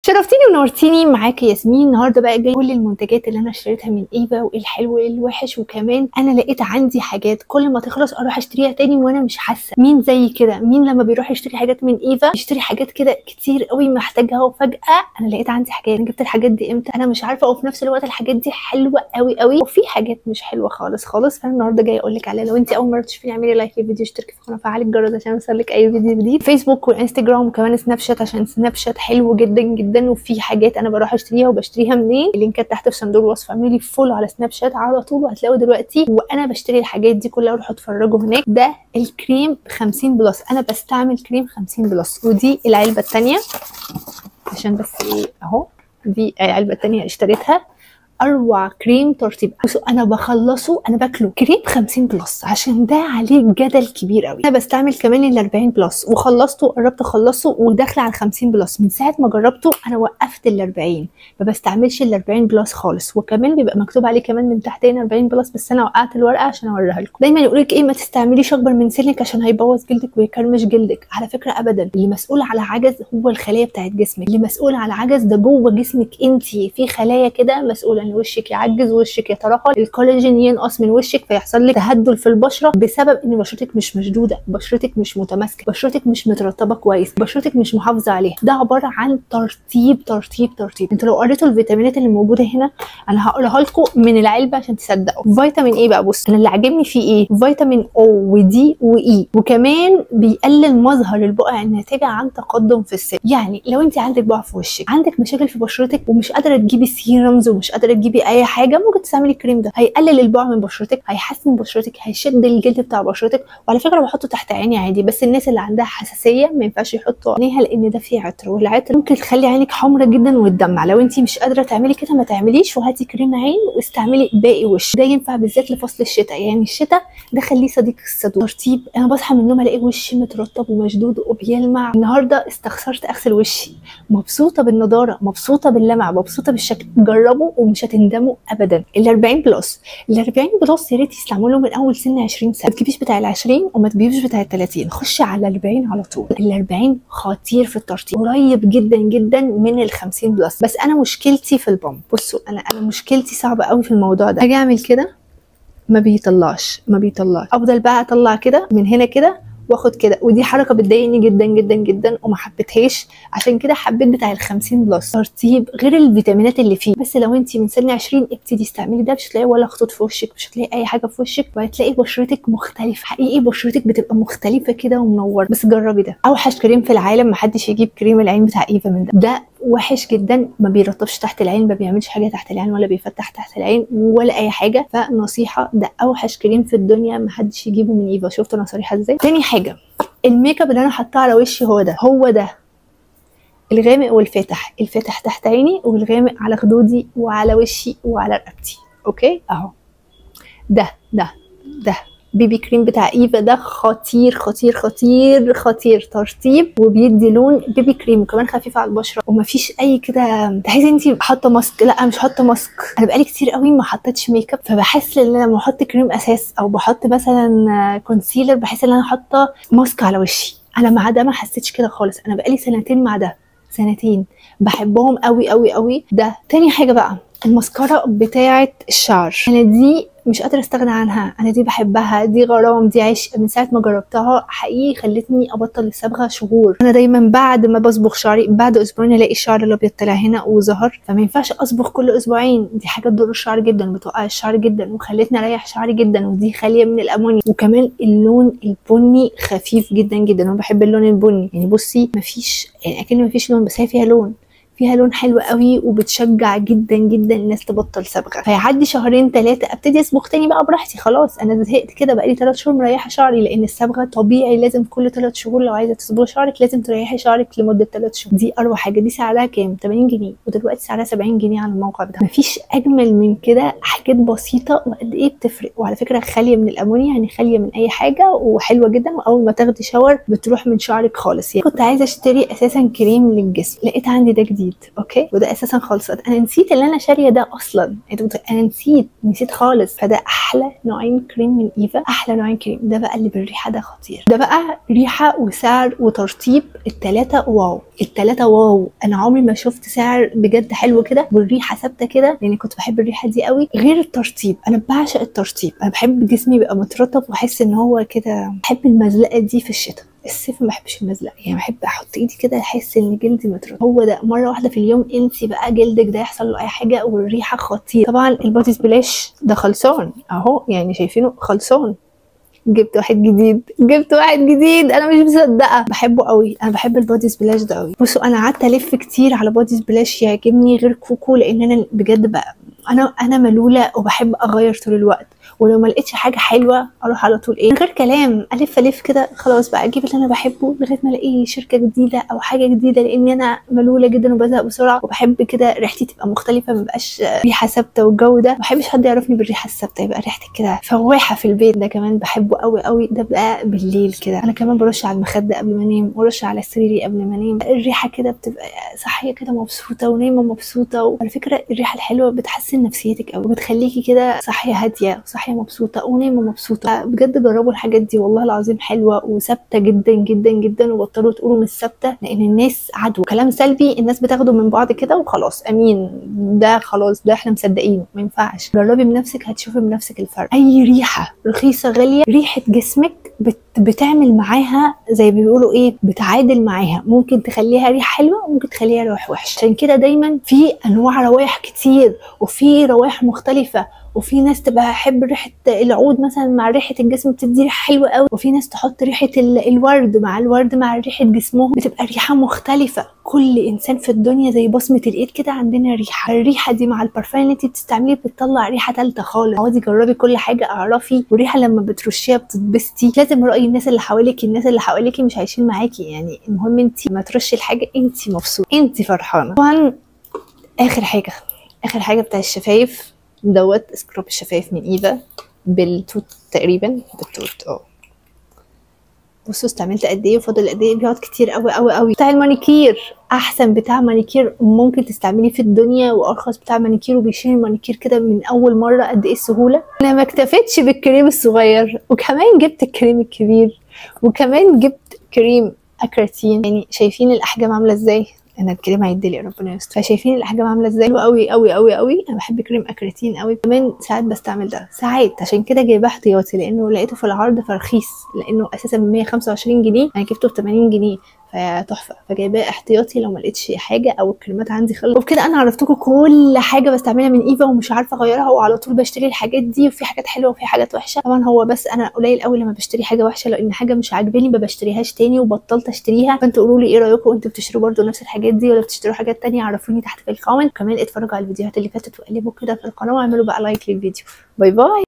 شرفتيني ونورتيني معاكي ياسمين النهارده بقى جاي كل المنتجات اللي انا اشتريتها من ايفا وايه الحلو وايه الوحش وكمان انا لقيت عندي حاجات كل ما تخلص اروح اشتريها تاني وانا مش حاسه مين زي كده مين لما بيروح يشتري حاجات من ايفا يشتري حاجات كده كتير قوي محتاجها وفجاه انا لقيت عندي حاجات انا جبت الحاجات دي امتى انا مش عارفه وفي نفس الوقت الحاجات دي حلوه قوي قوي وفي حاجات مش حلوه خالص خالص فانا النهارده جايه اقول لك عليها لو انت اول مره تشوفيني اعملي لايك للفيديو اشتركي في القناه وفعلي الجرس عشان يوصلك اي فيديو جديد فيسبوك وانستجرام وكمان سناب شات عشان سناب شات حلو جدا جدا وفي حاجات انا بروح اشتريها وبشتريها منين اللينكات تحت في صندوق الوصف اعملوا لي فولو على سناب شات على طول وهتلاقوا دلوقتي وانا بشتري الحاجات دي كلها روحوا اتفرجوا هناك ده الكريم ب 50 بلس انا بستعمل كريم 50 بلس ودي العلبه الثانيه عشان بس ايه اهو دي العلبه الثانيه اشتريتها اروع كريم ترطيب بصوا انا بخلصه انا باكله كريم 50 بلس عشان ده عليه جدل كبير قوي انا بستعمل كمان ال 40 بلس وخلصته قربت اخلصه وداخله على 50 بلس من ساعه ما جربته انا وقفت ال 40 ما بستعملش ال 40 بلس خالص وكمان بيبقى مكتوب عليه كمان من تحتين 40 بلس بس انا وقعت الورقه عشان اوريها لكم دايما يقول لك ايه ما تستعمليش اكبر من سنك عشان هيبوظ جلدك ويكرمش جلدك على فكره ابدا اللي مسؤول على عجز هو الخلايا بتاعت جسمك اللي مسؤول على عجز ده جوه جسمك انت في خلايا كده مسؤوله ان وشك يعجز وشك يترهل الكولاجين ينقص من وشك فيحصل لك تهدل في البشره بسبب ان بشرتك مش مشدوده بشرتك مش متماسكه بشرتك مش مترطبه كويس بشرتك مش محافظه عليها ده عباره عن ترطيب ترطيب ترطيب انتوا لو قريتوا الفيتامينات اللي موجوده هنا انا هقولها لكم من العلبه عشان تصدقوا فيتامين ايه بقى بص انا اللي عاجبني فيه ايه فيتامين او ودي واي وكمان بيقلل مظهر البقع الناتجه عن تقدم في السن يعني لو انت عندك بقع في وشك عندك مشاكل في بشرتك ومش قادره تجيبي سيرمز ومش قادره تجيبي اي حاجه ممكن تستعملي الكريم ده هيقلل البقع من بشرتك هيحسن بشرتك هيشد الجلد بتاع بشرتك وعلى فكره بحطه تحت عيني عادي بس الناس اللي عندها حساسيه ما ينفعش يحطوا عينيها لان ده فيه عطر والعطر ممكن تخلي عينك حمرة جدا وتدمع لو انت مش قادره تعملي كده ما تعمليش وهاتي كريم عين واستعملي باقي وش ده ينفع بالذات لفصل الشتاء يعني الشتاء ده خليه صديق الصدور ترطيب انا بصحى من النوم الاقي وشي مترطب ومشدود وبيلمع النهارده استخسرت اغسل وشي مبسوطه بالنضاره مبسوطه باللمع مبسوطه بالشكل جربوا ومش هتندموا ابدا ال 40 بلس ال 40 بلس يا ريت يستعملوا من اول سن 20 سنه ما تجيبيش بتاع ال 20 وما تجيبيش بتاع ال 30 خشي على ال 40 على طول ال 40 خطير في الترطيب قريب جدا جدا من ال 50 بلس بس انا مشكلتي في البامب بصوا انا انا مشكلتي صعبه قوي في الموضوع ده اجي اعمل كده ما بيطلعش ما بيطلعش افضل بقى اطلع كده من هنا كده واخد كده ودي حركه بتضايقني جدا جدا جدا وما حبيتهاش عشان كده حبيت بتاع ال 50 بلس ترطيب غير الفيتامينات اللي فيه بس لو انت من سن 20 ابتدي استعملي ده مش هتلاقي ولا خطوط في وشك مش هتلاقي اي حاجه في وشك وهتلاقي بشرتك مختلفه حقيقي بشرتك بتبقى مختلفه كده ومنوره بس جربي ده اوحش كريم في العالم محدش يجيب كريم العين بتاع ايفا من ده ده وحش جدا ما بيرطبش تحت العين ما بيعملش حاجه تحت العين ولا بيفتح تحت العين ولا اي حاجه فنصيحه ده اوحش كريم في الدنيا محدش يجيبه من ايفا شفتوا انا صريحه ازاي تاني حاجه الميك اب اللي انا حاطاه على وشي هو ده هو ده الغامق والفاتح الفاتح تحت عيني والغامق على خدودي وعلى وشي وعلى رقبتي اوكي اهو ده ده ده بيبي كريم بتاع ايفا ده خطير خطير خطير خطير ترطيب وبيدي لون بيبي كريم وكمان خفيف على البشره ومفيش اي كده تحسي انت حاطه ماسك لا مش حاطه ماسك انا بقالي كتير قوي ما حطيتش ميك اب فبحس ان لما احط كريم اساس او بحط مثلا كونسيلر بحس ان انا حاطه ماسك على وشي انا مع ده ما حسيتش كده خالص انا بقالي سنتين مع ده سنتين بحبهم قوي قوي قوي ده تاني حاجه بقى المسكرة بتاعة الشعر انا دي مش قادره استغنى عنها انا دي بحبها دي غرام دي عشق من ساعه ما جربتها حقيقي خلتني ابطل الصبغه شهور انا دايما بعد ما بصبغ شعري بعد اسبوعين الاقي الشعر الابيض طلع هنا وظهر فما ينفعش اصبغ كل اسبوعين دي حاجه تضر الشعر جدا بتوقع الشعر جدا وخلتني اريح شعري جدا ودي خاليه من الامونيا وكمان اللون البني خفيف جدا جدا انا بحب اللون البني يعني بصي مفيش يعني اكن مفيش لون بس هي فيها لون فيها لون حلو قوي وبتشجع جدا جدا الناس تبطل صبغه فيعدي شهرين ثلاثه ابتدي اصبغ تاني بقى براحتي خلاص انا زهقت كده بقالي ثلاث شهور مريحه شعري لان الصبغه طبيعي لازم كل ثلاث شهور لو عايزه تصبغي شعرك لازم تريحي شعرك لمده ثلاث شهور دي اروع حاجه دي سعرها كام 80 جنيه ودلوقتي سعرها 70 جنيه على الموقع ده مفيش اجمل من كده حاجات بسيطه وقد ايه بتفرق وعلى فكره خاليه من الامونيا يعني خاليه من اي حاجه وحلوه جدا واول ما تاخدي شاور بتروح من شعرك خالص يعني كنت عايزه اشتري اساسا كريم للجسم لقيت عندي ده جديد جديد اوكي وده اساسا خلصان انا نسيت اللي انا شاريه ده اصلا انت مت- انا نسيت نسيت خالص فده احلى نوعين كريم من ايفا احلى نوعين كريم ده بقى اللي بالريحه ده خطير ده بقى ريحه وسعر وترطيب التلاته واو التلاته واو انا عمري ما شفت سعر بجد حلو كده والريحه ثابته كده لاني كنت بحب الريحه دي قوي غير الترطيب انا بعشق الترطيب انا بحب جسمي يبقى مترطب واحس ان هو كده بحب المزلقه دي في الشتاء الصيف ما بحبش المزلقه يعني بحب احط ايدي كده احس ان جلدي مترطب هو ده مره واحده في اليوم انسي بقى جلدك ده يحصل له اي حاجه والريحه خطيره طبعا البودي سبلاش ده خلصان اهو يعني شايفينه خلصان جبت واحد جديد جبت واحد جديد انا مش مصدقه بحبه قوي انا بحب البودي سبلاش ده قوي بصوا انا قعدت الف كتير على بودي سبلاش يعجبني غير كوكو لان انا بجد بقى انا انا ملوله وبحب اغير طول الوقت ولو ما لقيتش حاجه حلوه اروح على طول ايه من غير كلام الف الف كده خلاص بقى اجيب اللي انا بحبه لغايه ما الاقي شركه جديده او حاجه جديده لان انا ملوله جدا وبزهق بسرعه وبحب كده ريحتي تبقى مختلفه ما بقاش ريحه ثابته والجو ده ما بحبش حد يعرفني بالريحه الثابته يبقى ريحتك كده فواحه في البيت ده كمان بحبه قوي قوي ده بقى بالليل كده انا كمان برش على المخده قبل ما انام وارش على سريري قبل ما انام الريحه كده بتبقى صحيه كده مبسوطه ونايمه مبسوطه وعلى فكره الريحه الحلوه بتحسن نفسيتك قوي وبتخليكي كده صحيه هاديه وصحيه مبسوطه ونايمه مبسوطه بجد جربوا الحاجات دي والله العظيم حلوه وثابته جدا جدا جدا وبطلوا تقولوا مش ثابته لان الناس عدو كلام سلبي الناس بتاخده من بعض كده وخلاص امين ده خلاص ده احنا مصدقينه ما ينفعش جربي بنفسك هتشوفي بنفسك الفرق اي ريحه رخيصه غاليه ريحه جسمك بت بتعمل معاها زي ما بيقولوا ايه بتعادل معاها ممكن تخليها ريحه حلوه وممكن تخليها ريحه وحشه عشان كده دايما في انواع روائح كتير وفي روائح مختلفه وفي ناس تبقى حب ريحه العود مثلا مع ريحه الجسم بتدي ريحه حلوه قوي وفي ناس تحط ريحه ال- الورد مع الورد مع ريحه جسمهم بتبقى ريحه مختلفه كل انسان في الدنيا زي بصمه الايد كده عندنا ريحه الريحه دي مع البرفان اللي انت بتستعمليه بتطلع ريحه ثالثه خالص اقعدي جربي كل حاجه اعرفي والريحه لما بترشيها بتتبسطي لازم راي الناس اللي حواليك الناس اللي حواليكي مش عايشين معاكي يعني المهم انت ما ترشي الحاجه انت مبسوطه انت فرحانه طبعا اخر حاجه اخر حاجه بتاع الشفايف دوت سكراب الشفايف من ايفا بالتوت تقريبا بالتوت اه بصوا استعملت قد ايه وفاضل قد ايه بيقعد كتير قوي قوي قوي بتاع المانيكير احسن بتاع مانيكير ممكن تستعمليه في الدنيا وارخص بتاع مانيكير وبيشيل المانيكير كده من اول مره قد ايه السهوله انا ما اكتفيتش بالكريم الصغير وكمان جبت الكريم الكبير وكمان جبت كريم اكراتين يعني شايفين الاحجام عامله ازاي انا الكريم هيدلي ربنا يستر فشايفين الاحجام عامله ازاي حلوه قوي قوي قوي قوي انا بحب كريم اكراتين قوي كمان ساعات بستعمل ده ساعات عشان كده جايباه احتياطي لانه لقيته في العرض فرخيص لانه اساسا ب 125 جنيه انا جبته ب 80 جنيه فتحفه فجايباه احتياطي لو ما لقيتش حاجه او الكريمات عندي خلصت وبكده انا عرفتكم كل حاجه بستعملها من ايفا ومش عارفه اغيرها وعلى طول بشتري الحاجات دي وفي حاجات حلوه وفي حاجات وحشه طبعا هو بس انا قليل قوي لما بشتري حاجه وحشه لان حاجه مش عاجباني ما بشتريهاش تاني وبطلت اشتريها فانتوا قولوا لي ايه رايكم انتوا بتشتروا برضو نفس الحاجات دي ولا بتشتروا حاجات تانية عرفوني تحت في الكومنت كمان اتفرجوا على الفيديوهات اللي فاتت وقلبوا كده في القناه واعملوا بقى لايك للفيديو باي باي